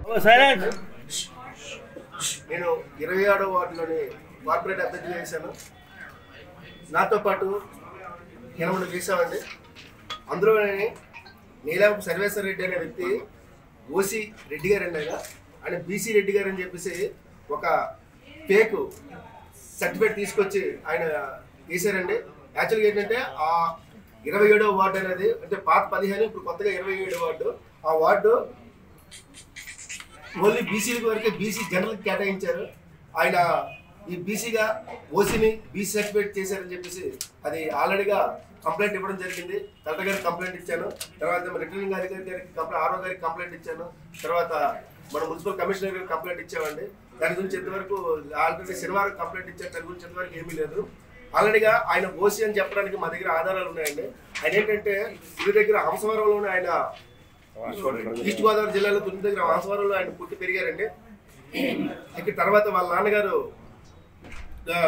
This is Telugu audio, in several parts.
సైలెంట్ నేను ఇరవై ఆడో వార్డులోని కార్పొరేట్ అభ్యర్థిగా చేశాను నాతో పాటు ఎనభై చేశామండి అందులోనే నీలాపు సర్వేశ్వర రెడ్డి అనే వ్యక్తి ఓసి రెడ్డి గారు అండి ఆయన ఆయన బీసీ రెడ్డి గారు అని చెప్పేసి ఒక ఫేక్ సర్టిఫికేట్ తీసుకొచ్చి ఆయన చేశారండి యాక్చువల్గా ఏంటంటే ఆ ఇరవై ఏడో వార్డు అనేది అంటే పాత పదిహేను ఇప్పుడు కొత్తగా ఇరవై ఏడో వార్డు ఆ వార్డు ఓన్లీ బీసీలకు వరకే బీసీ జనరల్ కేటాయించారు ఆయన ఈ బీసీగా ఓసీని బీసీ సర్టిఫికేట్ చేశారని చెప్పేసి అది ఆల్రెడీగా కంప్లైంట్ ఇవ్వడం జరిగింది కలెక్టర్ గారికి కంప్లైంట్ ఇచ్చాను తర్వాత రిటర్నింగ్ అధికారి గారికి కంప్లైంట్ ఆరో గారికి కంప్లైంట్ ఇచ్చాను తర్వాత మన మున్సిపల్ కమిషనర్ గారికి కంప్లైంట్ ఇచ్చామండి దాని గురించి ఎంతవరకు ఆల్రెడీ శనివారం కంప్లైంట్ ఇచ్చారు దాని గురించి ఎంతవరకు ఏమీ లేదు ఆల్రెడీగా ఆయన ఓసీ అని చెప్పడానికి మా దగ్గర ఆధారాలు ఉన్నాయండి ఆయన ఏంటంటే ఇది దగ్గర హంసవరంలోనే ఆయన ఈస్ట్ గోదావరి జిల్లాలో తుని దగ్గర వాసవరంలో ఆయన పుట్టి పెరిగారండి ఇక తర్వాత వాళ్ళ నాన్నగారు ఆ,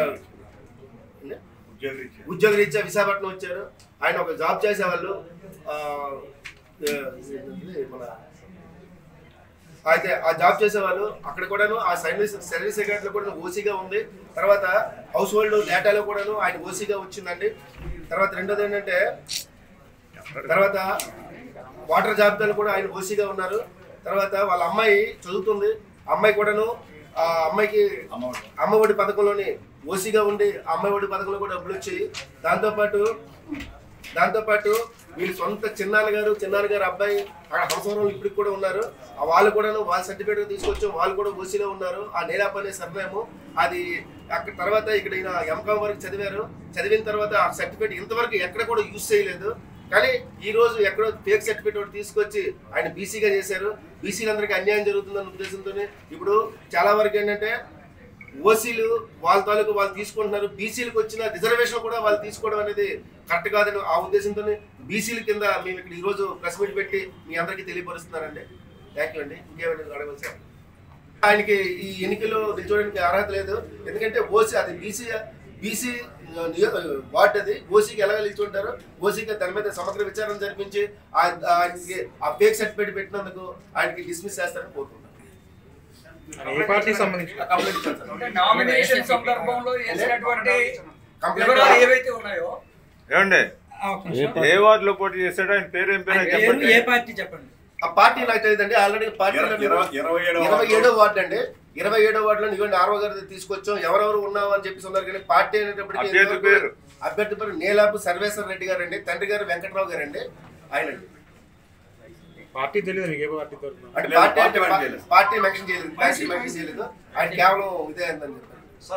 ఉద్యోగ రీత్యా విశాఖపట్నం వచ్చారు ఆయన ఒక జాబ్ చేసేవాళ్ళు ఆ, ఆ, ఇది మన అయితే ఆ జాబ్ చేసేవాళ్ళు అక్కడ కూడాను ఆ సర్వీస్ సర్వీస్ సెక్రటరీలో కూడా ఓసీగా ఉంది తర్వాత హౌస్ హోల్డ్ డేటాలో కూడాను ఆయన ఓసీగా వచ్చిందండి తర్వాత రెండోది ఏంటంటే తర్వాత వాటర్ జాబితాలు కూడా ఆయన ఓసీగా ఉన్నారు తర్వాత వాళ్ళ అమ్మాయి చదువుతుంది అమ్మాయి కూడాను ఆ అమ్మాయికి అమ్మఒడి పథకంలోని ఓసీగా ఉండి ఆ అమ్మాయి ఒడి పథకంలో కూడా డబ్బులు వచ్చి దాంతోపాటు దాంతోపాటు వీళ్ళు సొంత చిన్నాన్న గారు చిన్నాన్న గారు అబ్బాయి అక్కడ హంసవరంలో ఇప్పటికి కూడా ఉన్నారు ఆ వాళ్ళు కూడాను వాళ్ళ సర్టిఫికేట్ తీసుకొచ్చాం వాళ్ళు కూడా ఓసీలో ఉన్నారు ఆ నేలాప్ అనే సర్వేము అది అక్కడ తర్వాత ఇక్కడ ఈయన ఎంకామ్ వరకు చదివారు చదివిన తర్వాత ఆ సర్టిఫికేట్ ఇంతవరకు ఎక్కడ కూడా యూజ్ చేయలేదు కానీ ఈ రోజు ఎక్కడో ఫేక్ సర్టిఫికేట్ ఒకటి తీసుకొచ్చి ఆయన బీసీగా చేశారు బీసీలందరికీ అన్యాయం జరుగుతుందన్న ఉద్దేశంతో ఇప్పుడు చాలా వరకు ఏంటంటే ఓసీలు వాళ్ళ తాలూకు వాళ్ళు తీసుకుంటున్నారు బీసీలకు వచ్చిన రిజర్వేషన్ కూడా వాళ్ళు తీసుకోవడం అనేది కరెక్ట్ కాదని ఆ ఉద్దేశంతో బీసీల కింద మేము ఇక్కడ ఈ రోజు ప్రెస్ మీట్ పెట్టి మీ అందరికీ తెలియపరుస్తున్నారండి థ్యాంక్ యూ అండి ఇంకేమైనా అడగవచ్చు ఆయనకి ఈ ఎన్నికల్లో నిల్చోడానికి అర్హత లేదు ఎందుకంటే ఓసీ అది బీసీ బీసీ వార్డ్ అది ఓసీకి ఎలా నిల్చుంటారు ఓసీకి దాని మీద సమగ్ర విచారణ జరిపించి ఆ- ఆయనకి ఆ ఫేక్ సర్టిఫికేట్ పెట్టినందుకు ఆయనకి డిస్మిస్ చేస్తారని కోరుకుంటున్నాను ఏ పార్టీకి సంబంధించి కంప్లైంట్ ఇచ్చాను సార్. అంటే నామినేషన్ సందర్భంలో వేసినటువంటి కంప్లైంట్ వివరాలు ఏవైతే ఉన్నాయో ఏమండి ఆ, ఒక నిమిషం. ఏ వార్డులో పోటీ చేశాడో ఆయన పేరు ఏం పేరు ఆయన పేరు చెప్పండి ఏ పార్టీ చెప్పండి ఆ పార్టీ నాకు తెలియదండి ఆల్రెడీ పార్టీ ఇరవై- ఇరవై ఏడవ ఇరవై ఏడో వార్డు అండి ఇరవై ఏడో వార్డులో ఇవ్వండి ఆరో గారి తీసుకొచ్చాం ఎవరెవరు ఉన్నావు అని చెప్పేసి ఉన్నారు కానీ పార్టీ అనేటప్పటికి అభ్యర్థి ఇంతవరకు పేరు? అభ్యర్థి పేరు నేలాపు సర్వేశ్వర రెడ్డి గారు అండి తండ్రి గారు వెంకట్రావు గారు అండి ఆయన పార్టీ తెలియదు మీకు ఏ పార్టీ తరఫున అంటే లేదు, పార్టీ పార్టీ అంటే మెన్షన్ చేయలేదు. పార్టీ మెన్షన్ చేయలేదు పార్టీ మెన్షన్ చేయలేదు ఆయన కేవలం ఇదే అందని చెప్పారు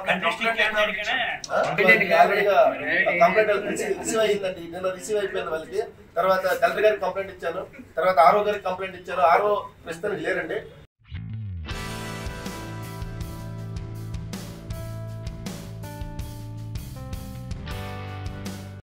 ఆల్రెడీగా కంప్లైంట్ రిసీవ్ అయ్యిందండి నిన్న రిసీవ్ అయిపోయింది వాళ్ళకి తర్వాత కలెక్టర్ గారికి కంప్లైంట్ ఇచ్చాను తర్వాత ఆరో గారికి కంప్లైంట్ ఇచ్చాను ఆరో ప్రస్తుతానికి లేరండి